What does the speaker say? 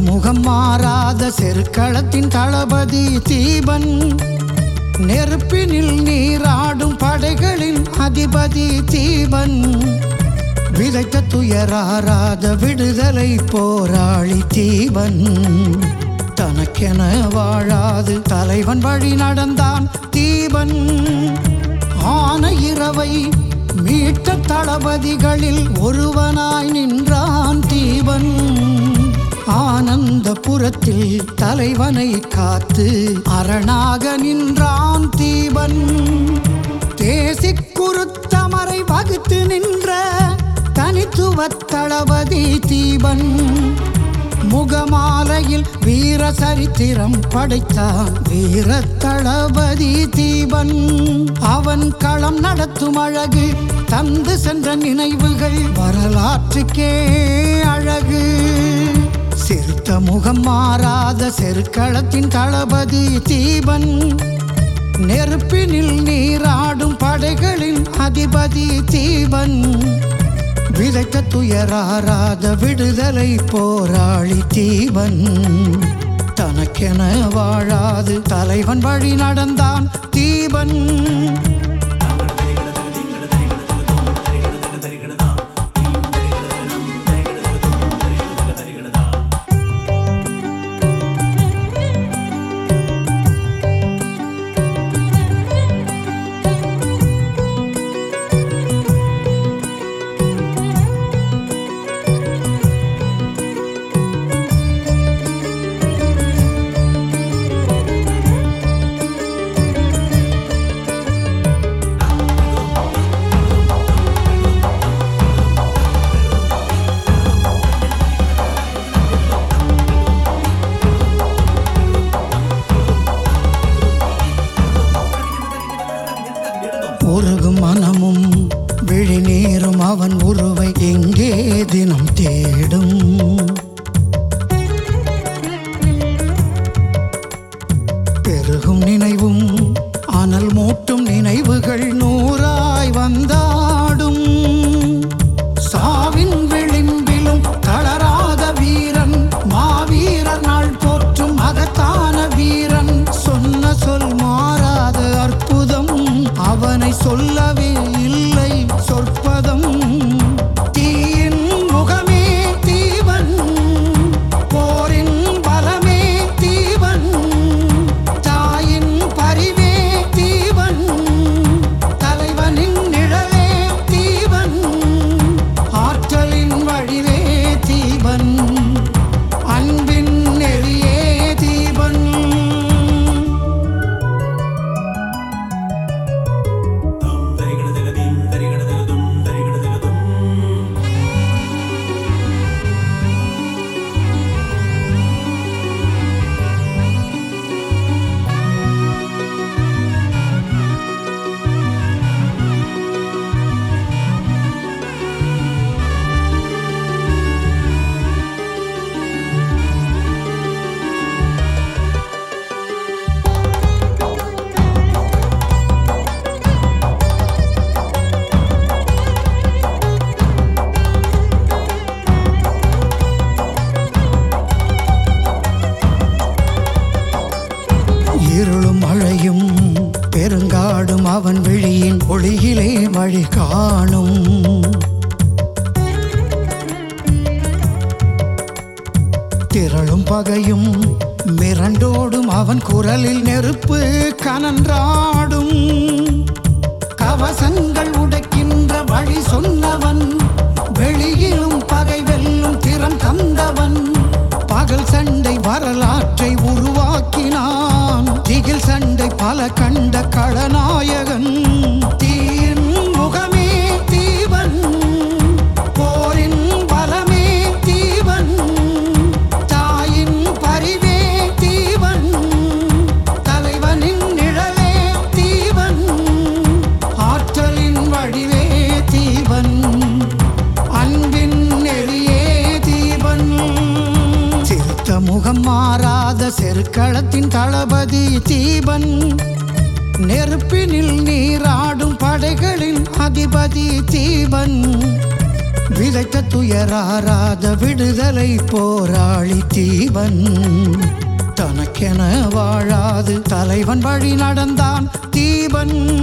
முகம் மாறாத செருக்களத்தின் தளபதி தீபன் நெருப்பினில் நீராடும் படைகளின் அதிபதி தீபன் விதைத்த துயராராத விடுதலை போராளி தீபன் தனக்கென வாழாது தலைவன் வழி நடந்தான் தீபன் ஆன இரவை மீட்ட தளபதிகளில் ஒருவனாய் நின்றான் தீபன் ஆனந்தபுரத்தில் தலைவனை காத்து அரணாக நின்றான் தீபன் தேசிக் குருத்தமரை வகுத்து நின்ற தனித்துவ தளபதி தீபன் முகமாலையில் வீர சரித்திரம் படைத்தான் வீர தளபதி தீபன் அவன் களம் நடத்தும் அழகு தந்து சென்ற நினைவுகள் வரலாற்றுக்கே அழகு சிறுத்த முகம் மாறாத செருக்களத்தின் தளபதி தீபன் நெருப்பினில் நீராடும் படைகளின் அதிபதி தீபன் விதைத்த துயராராத விடுதலை போராளி தீபன் தனக்கென வாழாது தலைவன் வழி நடந்தான் தீபன் உருகும் மனமும் விழிநீரும் அவன் உருவை எங்கே தினம் தேடும் பெருகும் நினைவும் அனல் மூட்டும் நினைவுகள் நூறாய் வந்தாடும் சாவின் விளிம்பிலும் தளராத வீரன் மாவீரர் நாள் போற்றும் மகத்தான வீரன் சொன்ன சொல் மாறாத அற்புதம் அவனை சொல்லவே இல்லை சொற்பதம் தீயின் முகமே தீவன் போரின் பலமே தீவன் தாயின் பரிவே தீவன் தலைவனின் நிழலே தீவன் ஆற்றலின் வழிவே தீபன் அன்பின் நெறியே தீபன் இருளும் மழையும் பெருங்காடும் அவன் விழியின் ஒளியிலே வழி காணும் திரளும் பகையும் மிரண்டோடும் அவன் குரலில் நெருப்பு கனன்றாடும் கவசங்கள் உடைக்கின்ற வழி சொன்னவன் வெளியிலும் பகை வெல்லும் திறம் தந்தவன் பகல் சண்டை வரலாற்றை உருவாக்கினான் திகில் சண்டை பல கண்ட களநாயகன் தீயின் முகமே தீவன் போரின் பலமே தீவன் தாயின் பரிவே தீவன் தலைவனின் நிழலே தீவன் ஆற்றலின் வடிவே தீவன் அன்பின் நெறியே தீபன் சிறுத்த முகம் மாறாத செருக்களத்தின் தளபதி தீபன் நெருப்பினில் நீராடும் படைகளின் அதிபதி தீபன் விதைத்த துயராராத விடுதலை போராளி தீவன் தனக்கென வாழாது தலைவன் வழி நடந்தான் தீபன்